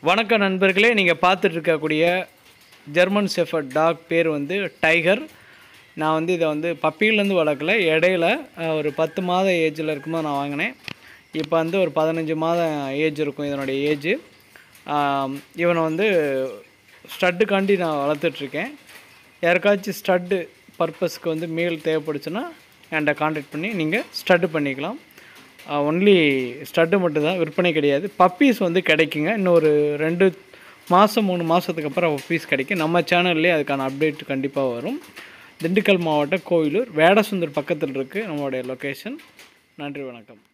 வணக்கம் நண்பர்களே நீங்கள் பார்த்துட்டு இருக்கக்கூடிய ஜெர்மன் செஃபர்ட் டாக் பேர் வந்து டைகர் நான் வந்து இதை வந்து பப்பியிலேருந்து வளர்க்கல இடையில அஹ், ஒரு பத்து மாத ஏஜில் இருக்கும்போது நான் வாங்கினேன் இப்போ வந்து ஒரு பதினஞ்சு மாதம் ஏஜ் இருக்கும் இதனுடைய ஏஜ் இவனை வந்து ஸ்டட்டுக்காண்டி நான் வளர்த்துட்ருக்கேன் யாருக்காச்சும் ஸ்டட்டு பர்பஸ்க்கு வந்து மேல் தேவைப்படுச்சுன்னா என்கிட்ட காண்டாக்ட் பண்ணி நீங்கள் ஸ்டட்டு பண்ணிக்கலாம் ஒன்லி ஸ்டட்டு மட்டும்தான் விற்பனை கிடையாது பப்பீஸ் வந்து கிடைக்குங்க இன்னும் ஒரு ரெண்டு மாதம் மூணு மாதத்துக்கு அப்புறம் பப்பீஸ் கிடைக்கும் நம்ம சேனல்லே அதுக்கான அப்டேட் கண்டிப்பாக வரும் திண்டுக்கல் மாவட்டம் கோவிலூர் வேடசுந்தர் பக்கத்தில் இருக்குது நம்மளுடைய லொக்கேஷன் நன்றி வணக்கம்